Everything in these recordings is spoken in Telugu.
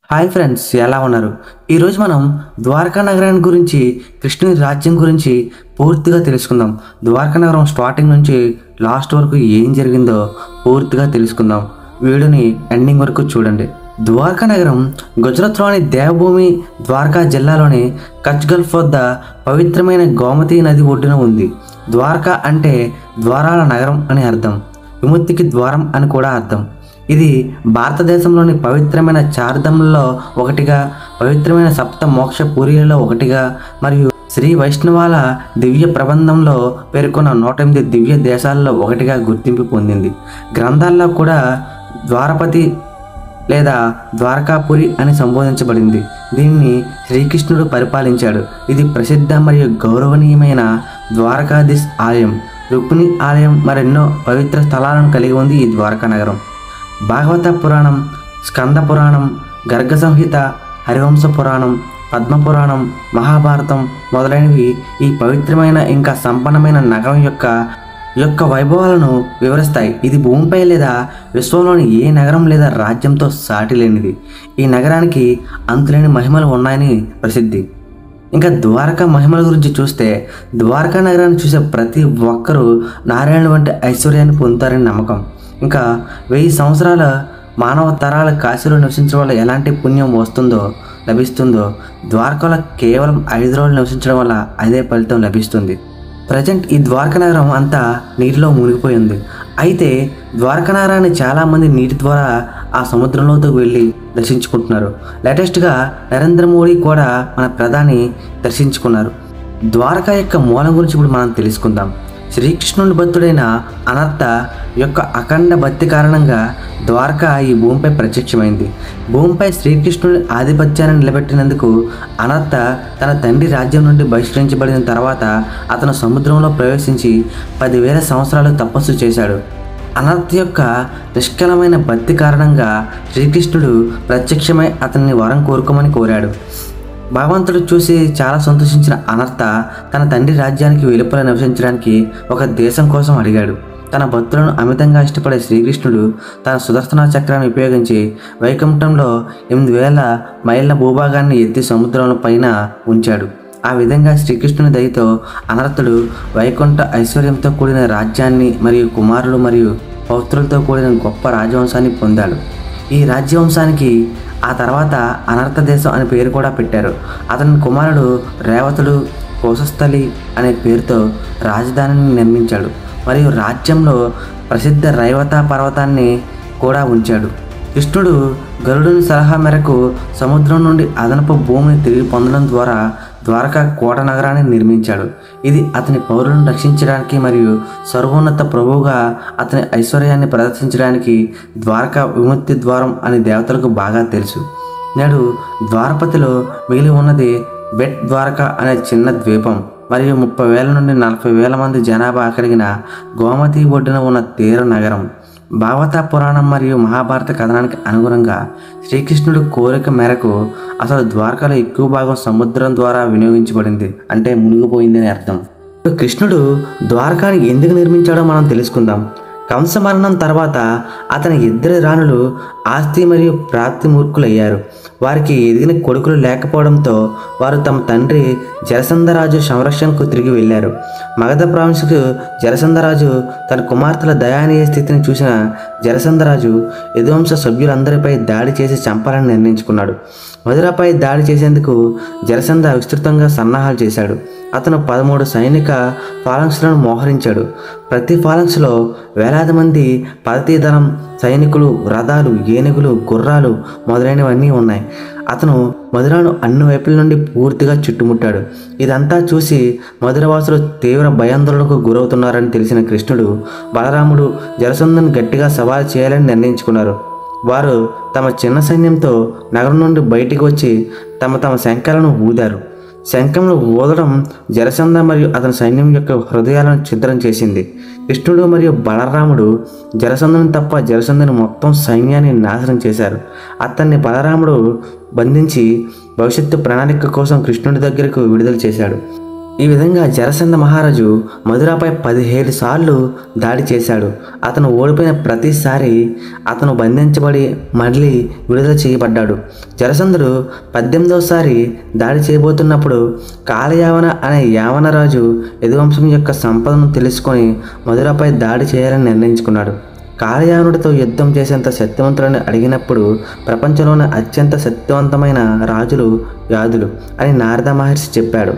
హాయ్ ఫ్రెండ్స్ ఎలా ఉన్నారు ఈరోజు మనం ద్వారకా నగరాన్ని గురించి కృష్ణుని రాజ్యం గురించి పూర్తిగా తెలుసుకుందాం ద్వారకా నగరం స్టార్టింగ్ నుంచి లాస్ట్ వరకు ఏం జరిగిందో పూర్తిగా తెలుసుకుందాం వీడియోని ఎండింగ్ వరకు చూడండి ద్వారకా నగరం గుజరాత్లోని దేవభూమి ద్వారకా జిల్లాలోని కచ్ గల్ఫ్ వద్ద పవిత్రమైన గోమతి నది ఒడ్డున ఉంది ద్వారకా అంటే ద్వారాల నగరం అని అర్థం విముక్తికి ద్వారం అని కూడా అర్థం ఇది భారతదేశంలోని పవిత్రమైన చార్ధములలో ఒకటిగా పవిత్రమైన సప్త మోక్ష పూరిలలో ఒకటిగా మరియు శ్రీ వైష్ణవాల దివ్య ప్రబంధంలో పేర్కొన్న నూట ఎనిమిది దివ్య దేశాలలో ఒకటిగా గుర్తింపు పొందింది గ్రంథాల్లో కూడా ద్వారపతి లేదా ద్వారకాపురి అని సంబోధించబడింది దీన్ని శ్రీకృష్ణుడు పరిపాలించాడు ఇది ప్రసిద్ధ మరియు గౌరవనీయమైన ద్వారకాధీశ్ ఆలయం రుక్మిణి ఆలయం మరెన్నో పవిత్ర స్థలాలను కలిగి ఉంది ఈ ద్వారకా నగరం భాగవత పురాణం స్కంద పురాణం గర్గ సంహిత హరివంశ పురాణం పద్మ పురాణం మహాభారతం మొదలైనవి ఈ పవిత్రమైన ఇంకా సంపన్నమైన నగరం యొక్క యొక్క వైభవాలను వివరిస్తాయి ఇది భూమిపై లేదా విశ్వంలోని ఏ నగరం లేదా రాజ్యంతో సాటి లేనిది ఈ నగరానికి అంతులేని మహిమలు ఉన్నాయని ప్రసిద్ధి ఇంకా ద్వారకా మహిమల గురించి చూస్తే ద్వారకా నగరాన్ని చూసే ప్రతి ఒక్కరూ నారాయణ వంటి ఐశ్వర్యాన్ని పొందుతారని నమ్మకం ఇంకా వెయ్యి సంవత్సరాల మానవ తరాల కాశీలో నివసించడం వల్ల ఎలాంటి పుణ్యం వస్తుందో లభిస్తుందో ద్వారకలో కేవలం ఐదు రోజులు నివసించడం వల్ల అదే ఫలితం లభిస్తుంది ప్రజెంట్ ఈ ద్వారకా నగరం అంతా నీటిలో మునిగిపోయింది అయితే ద్వారకా నగరాన్ని చాలామంది నీటి ద్వారా ఆ సముద్రంలోకి వెళ్ళి దర్శించుకుంటున్నారు లేటెస్ట్గా నరేంద్ర మోడీ కూడా మన ప్రధాని దర్శించుకున్నారు ద్వారకా యొక్క మూలం గురించి ఇప్పుడు మనం తెలుసుకుందాం శ్రీకృష్ణుని భక్తుడైన అనర్త యొక్క అఖండ భక్తి కారణంగా ద్వారకా ఈ భూమిపై ప్రత్యక్షమైంది భూమిపై శ్రీకృష్ణుని ఆధిపత్యాన్ని నిలబెట్టినందుకు అనర్త తన తండ్రి రాజ్యం నుండి బహిష్కరించబడిన తర్వాత అతను సముద్రంలో ప్రవేశించి పదివేల సంవత్సరాలు తపస్సు చేశాడు అనర్త యొక్క నిష్కలమైన భక్తి కారణంగా శ్రీకృష్ణుడు ప్రత్యక్షమై అతన్ని వరం కోరుకోమని కోరాడు భగవంతుడు చూసి చాలా సంతోషించిన అనర్త తన తండ్రి రాజ్యానికి వెలుపల నివసించడానికి ఒక దేశం కోసం అడిగాడు తన భక్తులను అమితంగా ఇష్టపడే శ్రీకృష్ణుడు తన సుదర్శన చక్రాన్ని ఉపయోగించి వైకుంఠంలో ఎనిమిది వేల మైళ్ళ భూభాగాన్ని ఎత్తి సముద్రం పైన ఉంచాడు ఆ విధంగా శ్రీకృష్ణుని దయతో అనర్తుడు వైకుంఠ ఐశ్వర్యంతో కూడిన రాజ్యాన్ని మరియు కుమారులు మరియు పౌత్రులతో కూడిన గొప్ప రాజవంశాన్ని పొందాడు ఈ రాజ్యవంశానికి ఆ తర్వాత అనర్థ దేశం అనే పేరు కూడా పెట్టారు అతని కుమారుడు రేవతుడు కోసస్థలి అనే పేరుతో రాజధానిని నిర్మించాడు మరియు రాజ్యంలో ప్రసిద్ధ రైవత పర్వతాన్ని కూడా ఉంచాడు కృష్ణుడు గరుడుని సలహా మేరకు సముద్రం నుండి అదనపు భూమిని తిరిగి పొందడం ద్వారా ద్వారకా కోట నగరాన్ని నిర్మించాడు ఇది అతని పౌరులను రక్షించడానికి మరియు సర్వోన్నత ప్రభువుగా అతని ఐశ్వర్యాన్ని ప్రదర్శించడానికి ద్వారకా విముక్తి ద్వారం అని దేవతలకు బాగా తెలుసు నేడు ద్వారపతిలో మిగిలి ఉన్నది బెట్ ద్వారకా అనే చిన్న ద్వీపం మరియు ముప్పై వేల నుండి నలభై వేల మంది జనాభా కలిగిన గోమతి ఒడ్డున ఉన్న తీర నగరం భాగవత పురాణం మరియు మహాభారత కథనానికి అనుగుణంగా శ్రీకృష్ణుడు కోరిక మేరకు అసలు ద్వారకలో ఎక్కువ భాగం సముద్రం ద్వారా వినియోగించబడింది అంటే మునిగిపోయిందని అర్థం కృష్ణుడు ద్వారకాని ఎందుకు నిర్మించాడో మనం తెలుసుకుందాం కంస మరణం తర్వాత అతని ఇద్దరు రాణులు ఆస్తి మరియు ప్రాప్తి మూర్ఖులయ్యారు వారికి ఎదిగిన కొడుకులు లేకపోవడంతో వారు తమ తండ్రి జలసంధరాజు సంరక్షణకు తిరిగి వెళ్ళారు మగధ ప్రావిన్స్కు జలసంధరాజు తన కుమార్తెల దయానీయ స్థితిని చూసిన జలసంధరాజు యదువంశ సభ్యులందరిపై దాడి చేసి చంపాలని నిర్ణయించుకున్నాడు మధురపై దాడి చేసేందుకు జలసంధ విస్తృతంగా సన్నాహాలు చేశాడు అతను పదమూడు సైనిక ఫాలంక్స్లను మోహరించాడు ప్రతి ఫాలంక్స్లో వేలాది మంది పదతీదళం సైనికులు రథాలు ఏనుగులు గుర్రాలు మొదలైనవన్నీ ఉన్నాయి అతను మధురను అన్ని వైపుల నుండి పూర్తిగా చుట్టుముట్టాడు ఇదంతా చూసి మధురవాసులు తీవ్ర భయాందోళనకు గురవుతున్నారని తెలిసిన కృష్ణుడు బలరాముడు జలసంధను గట్టిగా సవాల్ చేయాలని నిర్ణయించుకున్నారు వారు తమ చిన్న సైన్యంతో నగరం నుండి బయటికి వచ్చి తమ తమ శంఖాలను ఊదారు శంఖంలో ఊదడం జలసంధ మరియు అతని సైన్యం యొక్క హృదయాలను ఛిద్రం చేసింది కృష్ణుడు మరియు బలరాముడు జలసంధను తప్ప జలసంధను మొత్తం సైన్యాన్ని నాశనం చేశారు అతన్ని బలరాముడు బంధించి భవిష్యత్తు ప్రణాళిక కోసం కృష్ణుడి దగ్గరకు విడుదల చేశాడు ఈ విధంగా జరసంద మహారాజు మధురపై పదిహేడు సార్లు దాడి చేశాడు అతను ఓడిపోయిన ప్రతిసారి అతను బంధించబడి మళ్ళీ విడుదల చేయబడ్డాడు జరసంధుడు పద్దెనిమిదవసారి దాడి చేయబోతున్నప్పుడు కాలయావన అనే యావనరాజు యదువంశం యొక్క సంపదను తెలుసుకొని మధురపై దాడి చేయాలని నిర్ణయించుకున్నాడు కాలయానుడితో యుద్ధం చేసేంత శక్తివంతులని అడిగినప్పుడు ప్రపంచంలోని అత్యంత శక్తివంతమైన రాజులు యాదులు అని నారద మహర్షి చెప్పాడు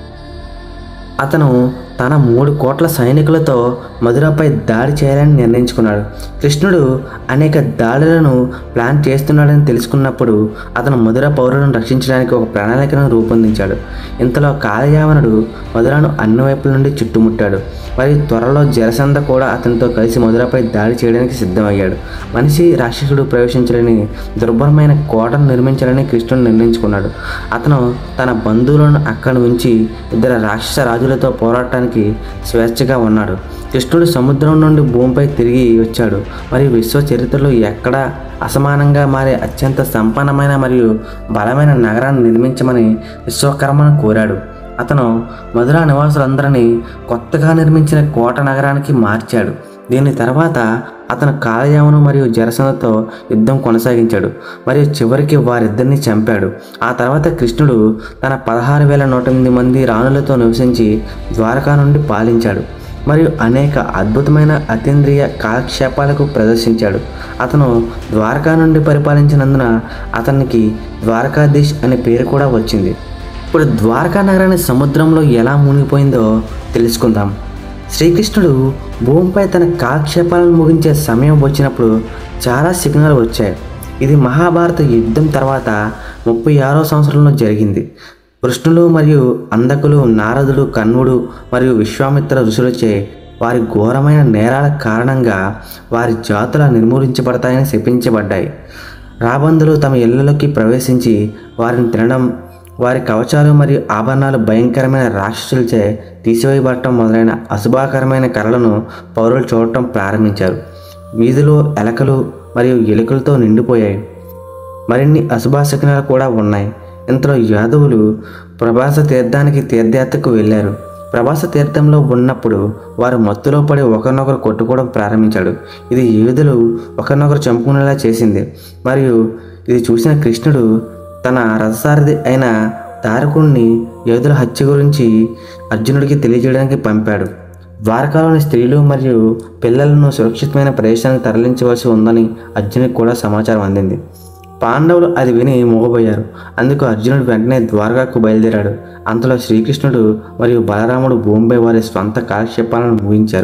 అతను తన మూడు కోట్ల సైనికులతో మధురపై దాడి చేయాలని నిర్ణయించుకున్నాడు కృష్ణుడు అనేక దాడులను ప్లాన్ చేస్తున్నాడని తెలుసుకున్నప్పుడు అతను మధుర పౌరులను రక్షించడానికి ఒక ప్రణాళికను రూపొందించాడు ఇంతలో కాలయావనుడు మధురను అన్ని వైపుల నుండి చుట్టుముట్టాడు మరియు త్వరలో జరసంద కూడా అతనితో కలిసి మధురపై దాడి చేయడానికి సిద్ధమయ్యాడు మనిషి రాక్షసుడు ప్రవేశించలేని దుర్భరమైన కోటను నిర్మించాలని కృష్ణుడు నిర్ణయించుకున్నాడు అతను తన బంధువులను అక్కడి ఉంచి ఇద్దరు రాక్షస రాజులతో పోరాటానికి స్వేచ్ఛగా ఉన్నాడు కృష్ణుడు సముద్రం నుండి భూమిపై తిరిగి వచ్చాడు మరియు విశ్వ చరిత్రలో ఎక్కడా అసమానంగా మారే అత్యంత సంపన్నమైన మరియు బలమైన నగరాన్ని నిర్మించమని విశ్వకర్మను కోరాడు అతను మధుర నివాసులందరినీ కొత్తగా నిర్మించిన కోట నగరానికి మార్చాడు దీని తర్వాత అతను కాలయామును మరియు జరసనతో యుద్ధం కొనసాగించాడు మరియు చివరికి వారిద్దరిని చంపాడు ఆ తర్వాత కృష్ణుడు తన పదహారు వేల నూట ఎనిమిది మంది రాణులతో నివసించి ద్వారకా నుండి పాలించాడు మరియు అనేక అద్భుతమైన అతీంద్రియ కాలక్షేపాలకు ప్రదర్శించాడు అతను ద్వారకా నుండి పరిపాలించినందున అతనికి ద్వారకాధీష్ అనే పేరు కూడా వచ్చింది ఇప్పుడు ద్వారకా నగరాన్ని సముద్రంలో ఎలా మునిగిపోయిందో తెలుసుకుందాం శ్రీకృష్ణుడు భూమిపై తన కాలక్షేపాలను ముగించే సమయం వచ్చినప్పుడు చాలా సిగ్నల్ వచ్చాయి ఇది మహాభారత యుద్ధం తర్వాత ముప్పై ఆరో సంవత్సరంలో జరిగింది కృష్ణులు మరియు అందకులు నారదులు కన్నుడు మరియు విశ్వామిత్ర ఋషులచే వారి ఘోరమైన నేరాల కారణంగా వారి జాతుల నిర్మూలించబడతాయని శపించబడ్డాయి రాబందులు తమ ఇళ్లలోకి ప్రవేశించి వారిని తినడం వారి కవచాలు మరియు ఆభరణాలు భయంకరమైన రాక్షసులచే తీసివేయబడటం మొదలైన అశుభాకరమైన కళలను పౌరులు చూడటం ప్రారంభించారు వీధులు ఎలకలు మరియు ఎలుకలతో నిండిపోయాయి మరిన్ని అశుభాశకనాలు కూడా ఉన్నాయి ఇంతలో యాదవులు ప్రభాస తీర్థానికి తీర్థయాత్రకు వెళ్ళారు ప్రభాస తీర్థంలో ఉన్నప్పుడు వారు మత్తులో పడి ఒకరినొకరు కొట్టుకోవడం ప్రారంభించాడు ఇది యూదులు ఒకరినొకరు చంపుకునేలా చేసింది మరియు ఇది చూసిన కృష్ణుడు తన రథసారథి అయిన తారకుడిని యోధుల హత్య గురించి అర్జునుడికి తెలియజేయడానికి పంపాడు ద్వారకాలోని స్త్రీలు మరియు పిల్లలను సురక్షితమైన ప్రదేశానికి తరలించవలసి ఉందని అర్జునుడికి కూడా సమాచారం అందింది పాండవులు అది విని మూగబోయారు అందుకు అర్జునుడు వెంటనే ద్వారకాకు బయలుదేరాడు అంతలో శ్రీకృష్ణుడు మరియు బలరాముడు భూమిపై వారి స్వంత కాలక్షేపాలను ముగించారు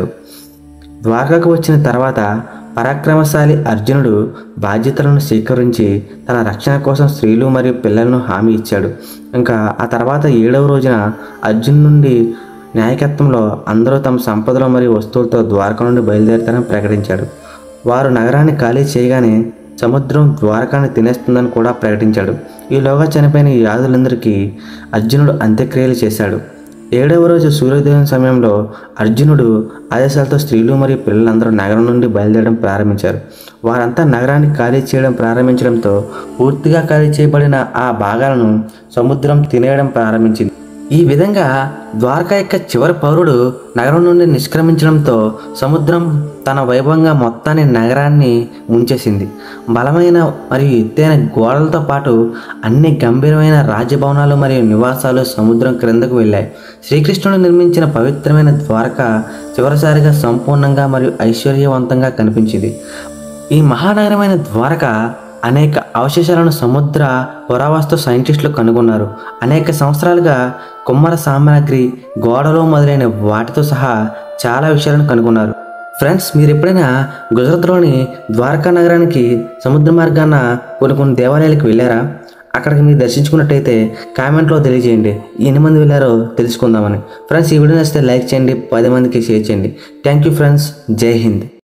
ద్వారకకు వచ్చిన తర్వాత పరాక్రమశాలి అర్జునుడు బాధ్యతలను స్వీకరించి తన రక్షణ కోసం స్త్రీలు మరియు పిల్లలను హామీ ఇచ్చాడు ఇంకా ఆ తర్వాత ఏడవ రోజున అర్జున్ నుండి నాయకత్వంలో అందరూ తమ సంపదలు మరియు వస్తువులతో ద్వారక నుండి బయలుదేరుతారని ప్రకటించాడు వారు నగరాన్ని ఖాళీ చేయగానే సముద్రం ద్వారకాన్ని తినేస్తుందని కూడా ప్రకటించాడు ఈలోగా చనిపోయిన ఈ యాదులందరికీ అర్జునుడు అంత్యక్రియలు చేశాడు ఏడవ రోజు సూర్యోదయం సమయంలో అర్జునుడు ఆదేశాలతో స్త్రీలు మరియు పిల్లలందరూ నగరం నుండి బయలుదేరడం ప్రారంభించారు వారంతా నగరాన్ని ఖాళీ చేయడం ప్రారంభించడంతో పూర్తిగా ఖాళీ చేయబడిన ఆ భాగాలను సముద్రం తినేయడం ప్రారంభించింది ఈ విధంగా ద్వారకా యొక్క చివరి పౌరుడు నగరం నుండి నిష్క్రమించడంతో సముద్రం తన వైభవంగా మొత్తాన్ని నగరాన్ని ముంచేసింది బలమైన మరియు ఎత్తైన గోడలతో పాటు అన్ని గంభీరమైన రాజభవనాలు మరియు నివాసాలు సముద్రం క్రిందకు వెళ్ళాయి శ్రీకృష్ణుడు నిర్మించిన పవిత్రమైన ద్వారక చివరిసారిగా సంపూర్ణంగా మరియు ఐశ్వర్యవంతంగా కనిపించింది ఈ మహానగరమైన ద్వారక అనేక అవశేషాలను సముద్ర పురావస్తు సైంటిస్టులు కనుగొన్నారు అనేక సంవత్సరాలుగా కుమ్మర సామాగ్రి గోడలు మొదలైన వాటితో సహా చాలా విషయాలను కనుగొన్నారు ఫ్రెండ్స్ మీరు ఎప్పుడైనా గుజరాత్లోని ద్వారకా నగరానికి సముద్ర మార్గాన కొన్ని కొన్ని దేవాలయాలకు వెళ్ళారా అక్కడికి మీరు దర్శించుకున్నట్టయితే కామెంట్లో తెలియజేయండి ఎన్ని మంది వెళ్ళారో తెలుసుకుందామని ఫ్రెండ్స్ ఈ వీడియో నచ్చితే లైక్ చేయండి పది మందికి షేర్ చేయండి థ్యాంక్ యూ ఫ్రెండ్స్ జై హింద్